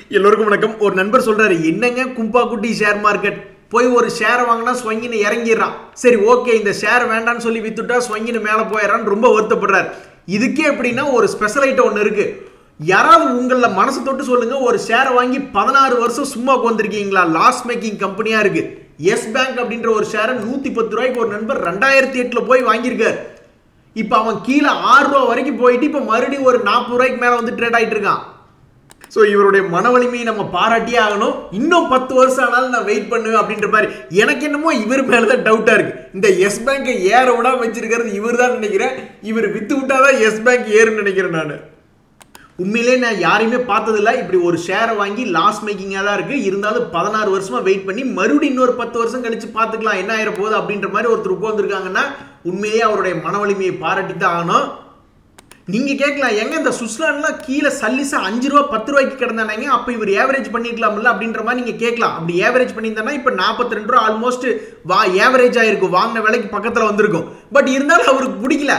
எல்லோருக்கும் வணக்கம் ஒரு நண்பர் சொல்றாரு என்னங்க கும்பா குட்டி ஷேர் மார்க்கெட் போய் ஒரு ஷேரை வாங்கினா ஸ்வங்கின்னு இறங்கிடுறான் சரி ஓகே இந்த ஷேர் வேண்டாம்னு சொல்லி வித்துட்டா ஸ்வங்கின்னு மேலே போயிடறான்னு ரொம்ப வருத்தப்படுறாரு இதுக்கே எப்படின்னா ஒரு ஸ்பெஷல் ஐட்டம் ஒன்று இருக்கு யாராவது உங்களில் மனசு தொட்டு சொல்லுங்க ஒரு ஷேரை வாங்கி பதினாறு வருஷம் சும்மா உட்காந்துருக்கீங்களா லாஸ் மேக்கிங் கம்பெனியா இருக்கு எஸ் பேங்க் அப்படின்ற ஒரு ஷேரை நூத்தி பத்து ரூபாய்க்கு ஒரு நண்பர் ரெண்டாயிரத்தி எட்டுல போய் வாங்கியிருக்காரு இப்போ அவன் கீழே ஆறு ரூபா வரைக்கும் போயிட்டு இப்போ மறுபடியும் ஒரு நாற்பது ரூபாய்க்கு மேலே வந்து ட்ரேட் ஆயிட்டு இருக்கான் ஸோ இவருடைய மன வலிமையை நம்ம பாராட்டியே ஆகணும் இன்னும் பத்து வருஷம் ஆனாலும் நான் வெயிட் பண்ணுவேன் அப்படின்ற மாதிரி எனக்கு என்னமோ இவர் மேலே தான் டவுட்டாக இருக்கு இந்த எஸ் பேங்கை ஏற விடாம வச்சிருக்கிறது இவர் தான் நினைக்கிறேன் இவர் வித்து விட்டாதான் எஸ் பேங்க் ஏறுன்னு நினைக்கிறேன் நான் உண்மையிலே நான் யாரையுமே பார்த்ததில்ல இப்படி ஒரு ஷேரை வாங்கி லாஸ் மேக்கிங்காக தான் இருக்குது இருந்தாலும் பதினாறு வருஷமா வெயிட் பண்ணி மறுபடியும் இன்னொரு பத்து வருஷம் கழிச்சு பார்த்துக்கலாம் என்ன ஆயிர போகுது அப்படின்ற மாதிரி ஒருத்தர் உட்காந்துருக்காங்கன்னா உண்மையிலேயே அவருடைய மன வலிமையை பாராட்டி தான் ஆகணும் நீங்க கேட்கலாம் எங்க இந்த சுஸ்லான்லாம் கீழே சல்லிசா அஞ்சு ரூபா பத்து ரூபாய்க்கு கிடந்தானங்க அப்ப இவர் ஏவரேஜ் பண்ணிருக்கலாம்ல அப்படின்ற மாதிரி நீங்க கேட்கலாம் அப்படி ஏவரேஜ் பண்ணியிருந்தானா இப்ப நாற்பத்தி ரெண்டு ரூபா ஆல்மோஸ்ட் வா ஏவரேஜ் ஆயிருக்கும் வாங்கின விலைக்கு பக்கத்துல வந்திருக்கும் பட் இருந்தாலும் அவருக்கு பிடிக்கல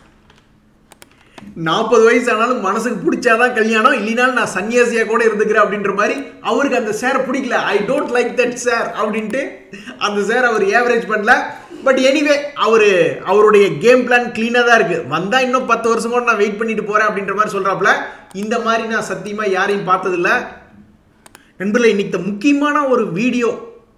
நாற்பது வயசு ஆனாலும் மனசுக்கு பிடிச்சாதான் கல்யாணம் இல்லைனாலும் நான் சன்னியாசியா கூட இருந்துக்கிறேன் அப்படின்ற மாதிரி அவருக்கு அந்த சேரை பிடிக்கல I don't like that chair அப்படின்ட்டு அந்த சேர் அவர் ஏவரேஜ் பண்ணல பட் எனிவே அவர் அவருடைய கேம் பிளான் க்ளீனாக தான் இருக்குது வந்தால் இன்னும் பத்து வருஷம் கூட நான் வெயிட் பண்ணிட்டு போகிறேன் அப்படின்ற மாதிரி சொல்கிறாப்புல இந்த மாதிரி நான் சத்தியமாக யாரையும் பார்த்ததில்ல நண்பர்களே இன்னைக்கு இந்த முக்கியமான ஒரு வீடியோ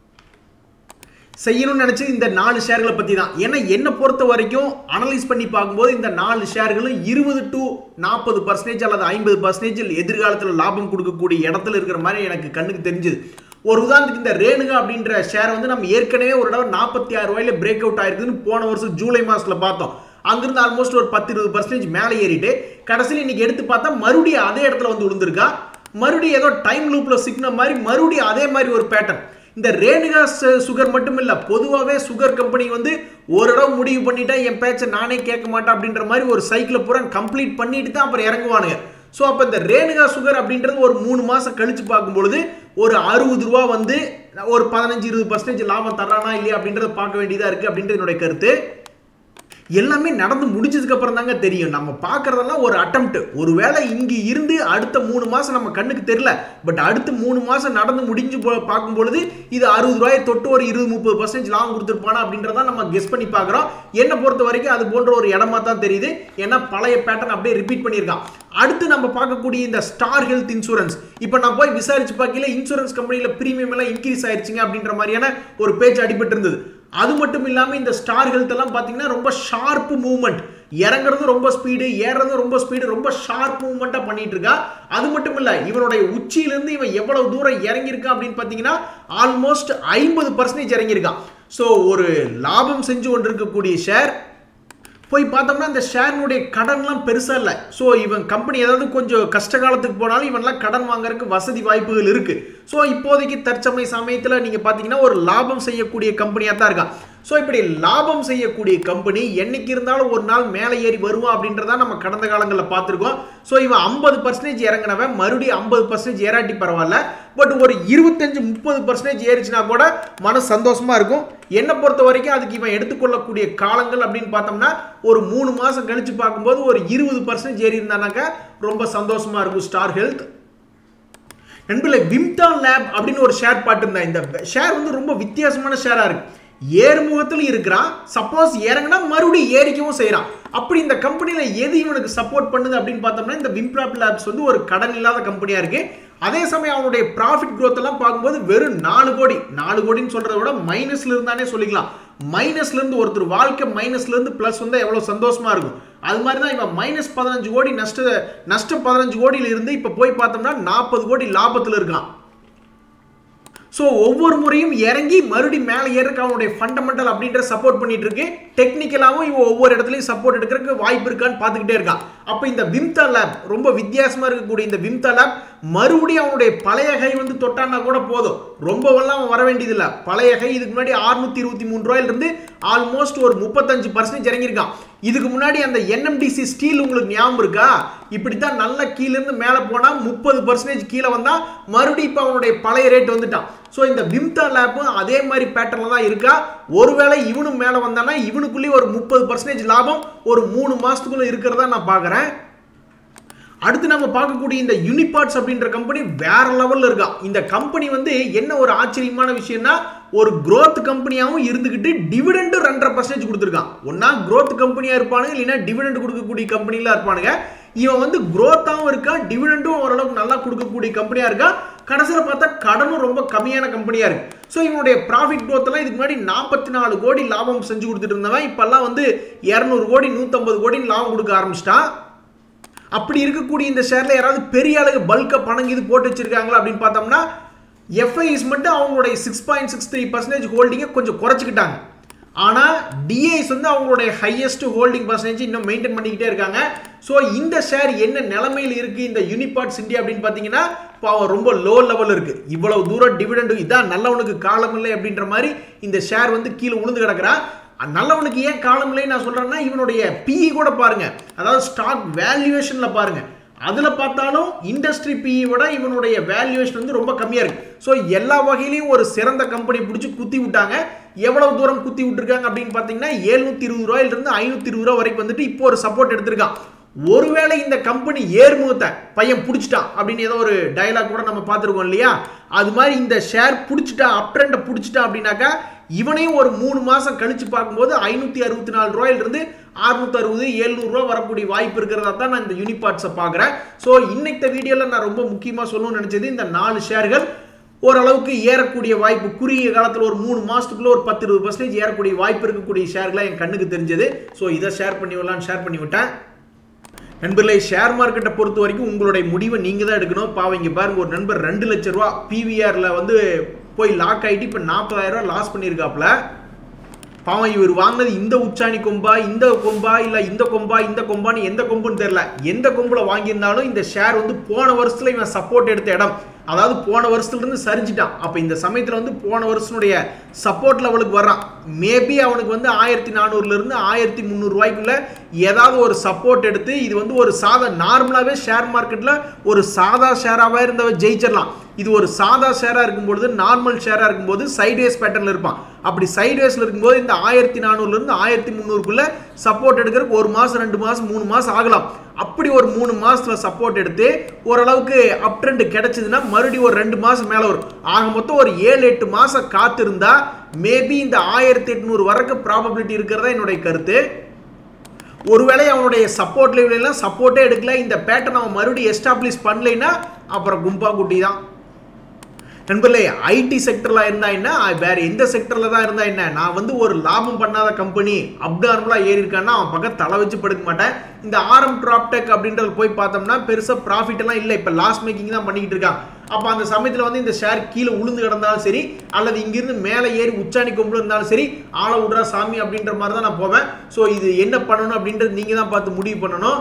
செய்யணும்னு நினச்சி இந்த நாலு ஷேர்களை பற்றி தான் ஏன்னா என்னை பொறுத்த வரைக்கும் அனலைஸ் பண்ணி பார்க்கும்போது இந்த நாலு ஷேர்களும் இருபது டு நாற்பது பர்சன்டேஜ் அல்லது ஐம்பது பர்சன்டேஜ் எதிர்காலத்தில் லாபம் கொடுக்கக்கூடிய இடத்துல இருக்கிற மாதிரி எனக்கு கண்ணுக்கு தெரிஞ்சுது ஒரு உதாரணத்துக்கு இந்த ரேணுகா அப்படின்ற ஷேர் வந்து நம்ம ஏற்கனவே ஒரு தடவை நாற்பத்தி ஆறு ரூபாயில பிரேக் அவுட் ஆயிருக்குதுன்னு போன வருஷம் ஜூலை மாதத்தில் பார்த்தோம் அங்கிருந்து ஆல்மோஸ்ட் ஒரு பத்து இருபது பர்சன்டேஜ் மேலே ஏறிட்டு கடைசியில் இன்னைக்கு எடுத்து பார்த்தா மறுபடியும் அதே இடத்துல வந்து விழுந்திருக்கா மறுபடியும் ஏதோ டைம் லூப்பில் சிக்கின மாதிரி மறுபடியும் அதே மாதிரி ஒரு பேட்டர்ன் இந்த ரேணுகா சுகர் மட்டும் இல்லை பொதுவாகவே சுகர் கம்பெனி வந்து ஒரு இடம் முடிவு பண்ணிட்டா என் பேச்சை நானே கேட்க மாட்டேன் அப்படின்ற மாதிரி ஒரு சைக்கிளை பூரா கம்ப்ளீட் பண்ணிட்டு தான் அப்புறம் இறங்குவானுங்க ஸோ அப்போ இந்த ரேணுகா சுகர் அப்படின்றது ஒரு மூணு மாதம் கழிச்சு பார்க்கும்பொழுது ஒரு அறுபது ரூபா வந்து ஒரு பதினஞ்சு இருபது பர்சன்டேஜ் லாபம் தர்றானா இல்லையா அப்படின்றத பார்க்க வேண்டியதாக இருக்குது அப்படின்றது என்னுடைய கருத்து எல்லாமே நடந்து முடிஞ்சதுக்கு அப்புறம் தாங்க தெரியும் நம்ம பார்க்கறதெல்லாம் ஒரு அட்டம்ப்ட் ஒருவேளை இங்க இருந்து அடுத்த மூணு மாசம் நம்ம கண்ணுக்கு தெரியல பட் அடுத்த மூணு மாசம் நடந்து முடிஞ்சு போ- பார்க்கும் பொழுது இது அறுபது ரூபாயை தொட்டு ஒரு இருபது முப்பது பர்சன்டேஜ் லாபம் கொடுத்துருப்பானா அப்படின்றத நம்ம கெஸ் பண்ணி பார்க்குறோம் என்ன பொறுத்த வரைக்கும் அது போன்ற ஒரு இடமா தான் தெரியுது ஏன்னா பழைய பேட்டர்ன் அப்படியே ரிப்பீட் பண்ணியிருக்கான் அடுத்து நம்ம பார்க்கக்கூடிய இந்த ஸ்டார் ஹெல்த் இன்சூரன்ஸ் இப்போ நான் போய் விசாரிச்சு பார்க்கல இன்சூரன்ஸ் கம்பெனியில் பிரீமியம் எல்லாம் இன்க்ரீஸ் ஆயிருச்சுங்க அப்படின்ற மாதிரியான ஒரு பேச்சு அடிபட்டு இருந்தது அது மட்டும் இல்லாமல் இந்த ஸ்டார் ஹெல்த் எல்லாம் பார்த்தீங்கன்னா ரொம்ப ஷார்ப் மூவ்மெண்ட் இறங்குறது ரொம்ப ஸ்பீடு ஏறுறது ரொம்ப ஸ்பீடு ரொம்ப ஷார்ப் மூவ்மெண்ட்டாக பண்ணிட்டு இருக்கா அது மட்டும் இல்லை இவனுடைய உச்சியிலேருந்து இவன் எவ்வளவு தூரம் இறங்கியிருக்கான் அப்படின்னு பார்த்தீங்கன்னா ஆல்மோஸ்ட் ஐம்பது பர்சன்டேஜ் இறங்கியிருக்கான் ஸோ ஒரு லாபம் செஞ்சு கொண்டிருக்கக்கூடிய ஷேர் போய் பார்த்தோம்னா இந்த ஷேர்னுடைய கடன்லாம் பெருசாக இல்லை ஸோ இவன் கம்பெனி ஏதாவது கொஞ்சம் கஷ்ட காலத்துக்கு போனாலும் இவன்லாம் கடன் வாங்குறதுக்கு வசதி வாய்ப்புகள் இருக்கு ஸோ இப்போதைக்கு தற்சமய சமயத்தில் நீங்கள் பார்த்தீங்கன்னா ஒரு லாபம் செய்யக்கூடிய கம்பெனியாக தான் இருக்கான் ஸோ இப்படி லாபம் செய்யக்கூடிய கம்பெனி என்னைக்கு இருந்தாலும் ஒரு நாள் மேலே ஏறி வருவான் அப்படின்றத நம்ம கடந்த காலங்களில் பார்த்துருக்கோம் ஸோ இவன் ஐம்பது பர்சன்டேஜ் இறங்கினவன் மறுபடியும் ஐம்பது பர்சன்டேஜ் ஏறாட்டி பரவாயில்ல பட் ஒரு இருபத்தஞ்சு முப்பது பர்சன்டேஜ் ஏறிச்சுனா கூட மன சந்தோஷமா இருக்கும் என்னை பொறுத்த வரைக்கும் அதுக்கு இவன் எடுத்துக்கொள்ளக்கூடிய காலங்கள் அப்படின்னு பார்த்தோம்னா ஒரு மூணு மாதம் கழிச்சு பார்க்கும்போது ஒரு இருபது பர்சன்டேஜ் ஏறி இருந்தானாக்கா ரொம்ப சந்தோஷமா இருக்கும் ஸ்டார் ஹெல்த் நண்பர்களே விம்டான் லேப் அப்படின்னு ஒரு ஷேர் பாட்டிருந்தேன் இந்த ஷேர் வந்து ரொம்ப வித்தியாசமான ஷேரா இருக்கு ஏறுமுகத்தில் இருக்கிறான் சப்போஸ் இறங்கினா மறுபடியும் ஏறிக்கவும் செய்கிறான் அப்படி இந்த கம்பெனியில் எது இவனுக்கு சப்போர்ட் பண்ணுது அப்படின்னு பார்த்தோம்னா இந்த விம்ப்ராப் லேப்ஸ் வந்து ஒரு கடன் இல்லாத கம்பெனியாக இருக்கு அதே சமயம் அவனுடைய ப்ராஃபிட் growth எல்லாம் பார்க்கும்போது வெறும் நாலு கோடி நாலு கோடின்னு சொல்றதை விட மைனஸ்ல இருந்தானே சொல்லிக்கலாம் மைனஸ்ல இருந்து ஒருத்தர் வாழ்க்கை மைனஸ்ல இருந்து பிளஸ் வந்தா எவ்வளவு சந்தோஷமா இருக்கும் அது மாதிரி தான் இவன் மைனஸ் பதினஞ்சு கோடி நஷ்ட நஷ்டம் பதினஞ்சு கோடியில இருந்து இப்ப போய் பார்த்தோம்னா நாற்பது கோடி லாபத்துல இருக்கான் ஸோ ஒவ்வொரு முறையும் இறங்கி மறுபடியும் மேலே ஏறக்கு அவனுடைய ஃபண்டமெண்டல் அப்படின்ற சப்போர்ட் பண்ணிட்டு இருக்கு டெக்னிக்கலாகவும் இவன் ஒவ்வொரு இடத்துலையும் சப்போர்ட் எடுக்கிறதுக்கு வாய்ப்பு இருக்கான்னு பார்த்துக்கிட்டே இருக்கான் அப்போ இந்த விம்தா லேப் ரொம்ப வித்தியாசமாக இருக்கக்கூடிய இந்த விம்தா லேப் மறுபடியும் அவனுடைய பழைய கை வந்து தொட்டான்னா கூட போதும் ரொம்பவெல்லாம் அவன் வர வேண்டியதில்லை பழைய கை இதுக்கு முன்னாடி அறுநூத்தி இருபத்தி மூணு ரூபாயிலிருந்து ஆல்மோஸ்ட் ஒரு முப்பத்தஞ்சு பர்சன்டேஜ் இறங்கியிருக்கான் இதுக்கு முன்னாடி அந்த என்எம்டிசி ஸ்டீல் உங்களுக்கு ஞாபகம் இருக்கா இப்படித்தான் நல்ல கீழ இருந்து மேலே போனால் முப்பது பர்சன்டேஜ் கீழே வந்தா மறுபடியும் இப்போ அவனுடைய பழைய ரேட் வந்துட்டான் ஸோ இந்த விம்தா லேப்பும் அதே மாதிரி பேட்டர்ல தான் இருக்கா ஒருவேளை இவனும் மேலே வந்தானா இவனுக்குள்ளேயே ஒரு முப்பது பர்சன்டேஜ் லாபம் ஒரு மூணு மாசத்துக்குள்ள இருக்கிறதா நான் பார்க்குறேன் அடுத்து நம்ம பார்க்கக்கூடிய இந்த யூனிபார்ட்ஸ் அப்படின்ற கம்பெனி வேற லெவல்ல இருக்கா இந்த கம்பெனி வந்து என்ன ஒரு ஆச்சரியமான விஷயம்னா ஒரு growth கம்பெனியாகவும் இருந்துகிட்டு டிவிடெண்ட் ரெண்டரை பர்சன்டேஜ் கொடுத்துருக்கான் ஒன்னா growth கம்பெனியா இருப்பானுங்க இல்லைன்னா டிவிடெண்ட் கொடுக்கக்கூடிய கம்பெனிலாம் இருப்பானுங்க இவன் வந்து growth-ஆவும் இருக்கான் டிவிடெண்டும் ஓரளவுக்கு நல்லா கொடுக்கக்கூடிய கம்பெனியா இருக்கான் கடைசியில் பார்த்தா கடனும் ரொம்ப கம்மியான கம்பெனியா இருக்கு ஸோ இவனுடைய ப்ராஃபிட் growth எல்லாம் இதுக்கு முன்னாடி நாற்பத்தி நாலு கோடி லாபம் செஞ்சு கொடுத்துட்டு இருந்தவன் இப்பெல்லாம் வந்து இரநூறு கோடி நூற்றம்பது கோடின்னு லாபம் கொடுக்க ஆரம்பிச்சிட்டான் அப்படி இருக்கக்கூடிய இந்த ஷேர்ல யாராவது பெரிய அளவு பல்கா பணம் இது போட்டு வச்சிருக்காங்களா அப்படின்னு பார்த்தோம்னா எஃப்ஐஸ் மட்டும் அவங்களுடைய six point six three percentage ஹோல்டிங்கை கொஞ்சம் குறைச்சிக்கிட்டாங்க ஆனால் டிஐஸ் வந்து அவங்களுடைய ஹையஸ்ட் ஹோல்டிங் பர்சன்டேஜ் இன்னும் மெயின்டைன் பண்ணிக்கிட்டே இருக்காங்க ஸோ இந்த ஷேர் என்ன நிலைமையில் இருக்குது இந்த யூனிபார்ட்ஸ் இந்தியா அப்படின்னு பார்த்தீங்கன்னா பாவம் ரொம்ப லோ லெவலில் இருக்குது இவ்வளவு தூரம் டிவிடெண்ட் இதான் நல்லவனுக்கு காலம் இல்லை அப்படின்ற மாதிரி இந்த ஷேர் வந்து கீழே உளுந்து கிடக்குறான் நல்லவனுக்கு ஏன் காலம் இல்லைன்னு நான் சொல்றேன்னா இவனுடைய பிஇ கூட பாருங்க அதாவது ஸ்டாக் வேல்யூவேஷன்ல பாருங்க அதுல பார்த்தாலும் இண்டஸ்ட்ரி பிஇ விட இவனுடைய வேல்யூவேஷன் வந்து ரொம்ப கம்மியா இருக்கு ஸோ எல்லா வகையிலையும் ஒரு சிறந்த கம்பெனி பிடிச்சி குத்தி விட்டாங்க எவ்வளவு தூரம் குத்தி விட்டுருக்காங்க அப்படின்னு பார்த்தீங்கன்னா எழுநூத்தி இருபது ரூபாயிலிருந்து ஐநூத்தி இருபது ரூபா வரைக்கும் வந்துட்டு இப்போ ஒரு சப்போர்ட் எடுத்திருக்கான் ஒருவேளை இந்த கம்பெனி ஏர்முகத்தை பையன் பிடிச்சிட்டான் அப்படின்னு ஏதோ ஒரு டயலாக் கூட நம்ம பார்த்துருக்கோம் இல்லையா அது மாதிரி இந்த ஷேர் பிடிச்சிட்டா அப் ட்ரெண்டை பிடிச்சிட்டா அப்படின்னாக்கா இவனையும் ஒரு மூணு மாசம் கழிச்சு பார்க்கும்போது ஐநூத்தி அறுபத்தி நாலு ரூபாயிலிருந்து அறுநூத்தி அறுபது எழுநூறுவா வரக்கூடிய வாய்ப்பு இருக்கிறதா தான் நான் இந்த யூனிபார்ட்ஸை பார்க்குறேன் ஸோ இன்னைக்கு வீடியோவில் நான் ரொம்ப முக்கியமாக சொல்லணும்னு நினச்சது இந்த நாலு ஷேர்கள் ஓரளவுக்கு ஏறக்கூடிய வாய்ப்பு குறுகிய காலத்தில் ஒரு மூணு மாதத்துக்குள்ள ஒரு பத்து இருபது பர்சன்டேஜ் ஏறக்கூடிய வாய்ப்பு இருக்கக்கூடிய ஷேர்களை என் கண்ணுக்கு தெரிஞ்சது ஸோ இதை ஷேர் பண்ணி விடலான்னு ஷேர் பண்ணி விட்டேன் நண்பர்களே ஷேர் மார்க்கெட்டை பொறுத்த வரைக்கும் உங்களுடைய முடிவை நீங்கள் தான் எடுக்கணும் பாவம் இங்கே பாருங்க ஒரு நண்பர் ரெண்டு லட்ச ரூபா பிவிஆரில் வந்து போய் லாக் ஆகிட்டு இப்போ நாற்பதாயிரம் ரூபா லாஸ் பண்ணியிருக்காப்புல பாவம் இவர் வாங்கினது இந்த உச்சாணி கொம்பா இந்த கொம்பா இல்லை இந்த கொம்பா இந்த கொம்பான்னு எந்த கொம்புன்னு தெரியல எந்த கொம்புல வாங்கியிருந்தாலும் இந்த ஷேர் வந்து போன வருஷத்துல இவன் சப்போர்ட் எடுத்த இடம் அதாவது போன வருஷத்துல இருந்து சரிஞ்சிட்டான் அப்போ இந்த சமயத்தில் வந்து போன வருஷனுடைய சப்போர்ட் லெவலுக்கு வர்றான் மேபி அவனுக்கு வந்து ஆயிரத்தி நானூறுல இருந்து ஆயிரத்தி முந்நூறு ரூபாய்க்குள்ள ஏதாவது ஒரு சப்போர்ட் எடுத்து இது வந்து ஒரு சாதா நார்மலாகவே ஷேர் மார்க்கெட்டில் ஒரு சாதா ஷேராகவே இருந்தவ ஜெயிச்சிடலாம் இது ஒரு சாதா ஷேராக இருக்கும்பொழுது நார்மல் ஷேராக இருக்கும்போது சைட்வேஸ் பேட்டர்னில் இருப்பான் அப்படி சைட்வேஸில் இருக்கும்போது இந்த ஆயிரத்தி நானூறுலேருந்து ஆயிரத்தி முந்நூறுக்குள்ள சப்போர்ட் எடுக்கிறதுக்கு ஒரு மாதம் ரெண்டு மாதம் மூணு மாதம் ஆகலாம் அப்படி ஒரு மூணு மாசத்துல சப்போர்ட் எடுத்து ஓரளவுக்கு அப் ட்ரெண்ட் கிடைச்சதுன்னா மறுபடியும் ஒரு ரெண்டு மாசம் மேல வரும் ஆக மொத்தம் ஒரு ஏழு எட்டு மாசம் காத்திருந்தா மேபி இந்த ஆயிரத்தி எட்நூறு வரைக்கும் ப்ராபபிலிட்டி இருக்கிறதா என்னுடைய கருத்து ஒருவேளை அவனுடைய சப்போர்ட் லெவலாம் சப்போர்ட்டே எடுக்கல இந்த பேட்டர்ன் அவன் மறுபடியும் எஸ்டாப்ளிஷ் பண்ணலைன்னா அப்புறம் கும்பா குட்டி தான் நண்பர்களே ஐடி செக்டரில் இருந்தா என்ன வேற எந்த செக்டரில் தான் இருந்தா என்ன நான் வந்து ஒரு லாபம் பண்ணாத கம்பெனி அப்டார்மலாக ஏறி இருக்கான்னா அவன் பக்கம் தலை வச்சு படுக்க மாட்டேன் இந்த ஆரம் ட்ராப்டெக் அப்படின்றது போய் பார்த்தோம்னா பெருசாக ப்ராஃபிட் எல்லாம் இல்லை இப்போ லாஸ் மேக்கிங் தான் பண்ணிக்கிட்டு இருக்காங்க அப்போ அந்த சமயத்தில் வந்து இந்த ஷேர் கீழே உளுந்து கிடந்தாலும் சரி அல்லது இங்கிருந்து மேலே ஏறி உச்சாணி கொம்புல இருந்தாலும் சரி ஆள விட்றா சாமி அப்படின்ற மாதிரி தான் நான் போவேன் ஸோ இது என்ன பண்ணணும் அப்படின்றது நீங்கள் தான் பார்த்து முடிவு பண்ணணும்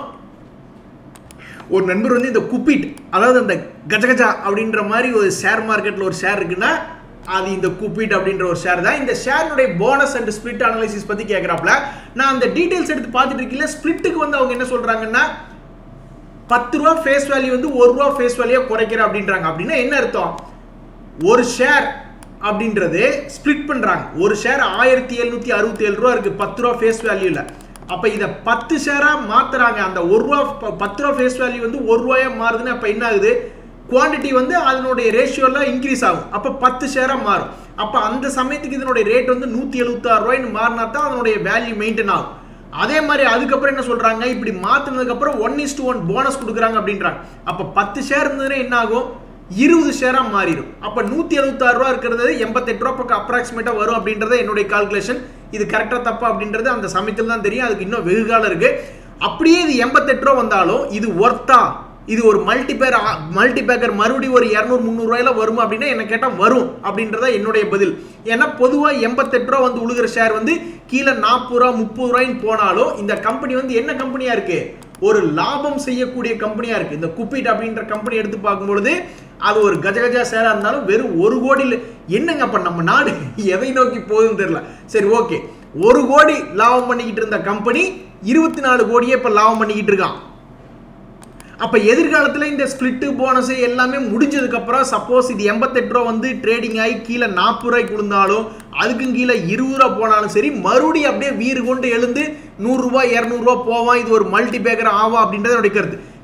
ஒரு நண்பர் வந்து இந்த குப்பிட் அதாவது அந்த கஜகஜா அப்படின்ற மாதிரி ஒரு ஷேர் மார்க்கெட்டில் ஒரு ஷேர் இருக்குன்னா அது இந்த குப்பிட் அப்படின்ற ஒரு ஷேர் தான் இந்த ஷேரினுடைய போனஸ் அண்ட் ஸ்பிளிட் அனலைசிஸ் பற்றி கேட்குறாப்புல நான் அந்த டீட்டெயில்ஸ் எடுத்து பார்த்துட்டு இருக்கல ஸ்பிளிட்டுக்கு வந்து அவங்க என்ன சொல்கிறாங்கன்னா பத்து ரூபா ஃபேஸ் வேல்யூ வந்து ஒரு ரூபா ஃபேஸ் வேல்யூ குறைக்கிற அப்படின்றாங்க அப்படின்னா என்ன அர்த்தம் ஒரு ஷேர் அப்படின்றது ஸ்பிளிட் பண்ணுறாங்க ஒரு ஷேர் ஆயிரத்தி எழுநூற்றி அறுபத்தி ஏழு ரூபா இருக்குது பத்து ரூபா ஃபேஸ் வேல்யூவில் அப்போ இதை பத்து ஷேராக மாற்றுறாங்க அந்த ஒரு ரூபா பத்து ரூபா ஃபேஸ் வேல்யூ வந்து ஒரு ரூபாயாக மாறுதுன்னா அப்போ என்ன ஆகுது குவான்டிட்டி வந்து அதனுடைய ரேஷியோவில் இன்க்ரீஸ் ஆகும் அப்போ பத்து ஷேராக மாறும் அப்போ அந்த சமயத்துக்கு இதனுடைய ரேட் வந்து நூற்றி எழுபத்தாறு ரூபாய்னு மாறினா தான் அதனுடைய வேல்யூ மெயின்டைன் ஆகும் அதே மாதிரி அதுக்கப்புறம் என்ன சொல்றாங்க இப்படி மாத்தினதுக்கு one is to one bonus கொடுக்குறாங்க அப்படின்றாங்க அப்ப பத்து ஷேர் இருந்ததுன்னா என்ன ஆகும் இருபது ஷேரா மாறிடும் அப்ப நூத்தி எழுபத்தாறு ரூபா இருக்கிறது எண்பத்தெட்டு ரூபா பக்கம் அப்ராக்சிமேட்டா வரும் அப்படின்றத என்னுடைய கால்குலேஷன் இது கரெக்டா தப்பா அப்படின்றது அந்த சமயத்தில் தான் தெரியும் அதுக்கு இன்னும் வெகு காலம் இருக்கு அப்படியே இது எண்பத்தெட்டு ரூபா வந்தாலும் இது ஒர்த்தா இது ஒரு மல்டி பேர் மல்டி பேக்கர் மறுபடியும் ஒரு இரநூறு முந்நூறுவாயில வருமா அப்படின்னா என்ன கேட்டால் வரும் அப்படின்றத என்னுடைய பதில் ஏன்னா பொதுவாக எண்பத்தெட்டு ரூபா வந்து உழுகிற ஷேர் வந்து கீழே நாற்பது ரூபா முப்பது ரூபாய்ன்னு போனாலும் இந்த கம்பெனி வந்து என்ன கம்பெனியா இருக்கு ஒரு லாபம் செய்யக்கூடிய கம்பெனியா இருக்கு இந்த குப்பிட் அப்படின்ற கம்பெனி எடுத்து பார்க்கும்பொழுது அது ஒரு கஜகஜா ஷேரா இருந்தாலும் வெறும் ஒரு கோடியில் என்னங்க அப்ப நம்ம நாடு எதை நோக்கி போகுதுன்னு தெரியல சரி ஓகே ஒரு கோடி லாபம் பண்ணிக்கிட்டு இருந்த கம்பெனி இருபத்தி நாலு கோடியே இப்போ லாபம் பண்ணிக்கிட்டு இருக்கான் அப்போ எதிர்காலத்தில் இந்த ஸ்பிளிட்டு போனஸ் எல்லாமே முடிஞ்சதுக்கப்புறம் சப்போஸ் இது எண்பத்தெட்டு ரூபா வந்து ட்ரேடிங் ஆகி கீழே நாற்பது ரூபாய்க்கு விழுந்தாலும் அதுக்கும் கீழே இருபது ரூபா போனாலும் சரி மறுபடியும் அப்படியே வீறு கொண்டு எழுந்து நூறுரூவா இரநூறுவா போவான் இது ஒரு மல்டி பேக்கர் ஆவா அப்படின்றது என்னுடைய கருத்து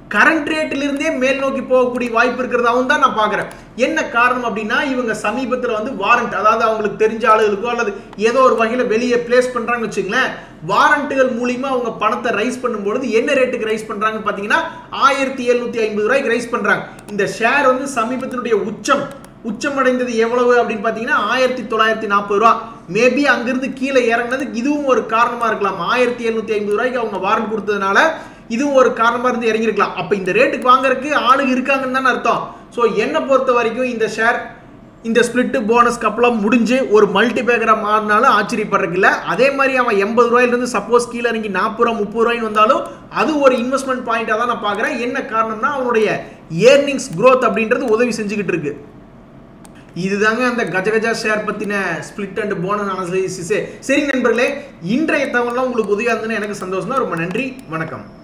கரண்ட் ரேட்டிலிருந்தே மேல் நோக்கி போகக்கூடிய வாய்ப்பு இருக்கிறதாவும் தான் நான் பார்க்குறேன் என்ன காரணம் அப்படின்னா இவங்க சமீபத்தில் வந்து வாரண்ட் அதாவது அவங்களுக்கு தெரிஞ்ச ஆளுகளுக்கோ அல்லது ஏதோ ஒரு வகையில் வெளியே பிளேஸ் பண்ணுறாங்கன்னு வச்சுங்களேன் வாரண்ட்டுகள் மூலியமா அவங்க பணத்தை ரைஸ் பண்ணும்பொழுது என்ன ரேட்டுக்கு ரைஸ் பண்ணுறாங்கன்னு பார்த்தீங்கன்னா ஆயிரத்தி எழுநூத்தி ஐம்பது ரூபாய்க்கு ரைஸ் பண்ணுறாங்க இந்த ஷேர் வந்து சமீபத்தினுடைய உச்சம் உச்சமடைந்தது எவ்வளவு அப்படின்னு பார்த்தீங்கன்னா ஆயிரத்தி தொள்ளாயிரத்தி நாற்பது ரூபா மேபி அங்கிருந்து கீழே இறங்கினதுக்கு இதுவும் ஒரு காரணமாக இருக்கலாம் ஆயிரத்தி எழுநூத்தி ஐம்பது ரூபாய்க்கு அவங்க வாரண்ட் கொடுத்ததுனால இதுவும் ஒரு காரணமாக இருந்து இறங்கியிருக்கலாம் அப்போ இந்த ரேட்டுக்கு வாங்குறதுக்கு ஆளுங்க இருக்காங்கன்னு தானே அர்த்தம் ஸோ என்னை பொறுத்த வரைக்கும் இந்த ஷேர் இந்த ஸ்பிளிட்டு போனஸ் கப்பலாம் முடிஞ்சு ஒரு மல்டி பேக்கராக மாறினாலும் ஆச்சரியப்படுறதுக்கு இல்லை அதே மாதிரி அவன் எண்பது ரூபாயிலிருந்து சப்போஸ் கீழே இறங்கி நாற்பது ரூபா முப்பது ரூபாய்னு வந்தாலும் அது ஒரு இன்வெஸ்ட்மெண்ட் பாயிண்டாக தான் நான் பார்க்குறேன் என்ன காரணம்னா அவனுடைய ஏர்னிங்ஸ் growth அப்படின்றது உதவி செஞ்சுக்கிட்டு இருக்கு இதுதாங்க அந்த கஜ கஜா ஷேர் பத்தின ஸ்பிளிட் அண்ட் போனஸ் அனாலிசிஸ் சரி நண்பர்களே இன்றைய தகவலாம் உங்களுக்கு உதவியாக இருந்ததுன்னு எனக்கு சந்தோஷம் தான் ரொம்ப நன்றி வணக்கம்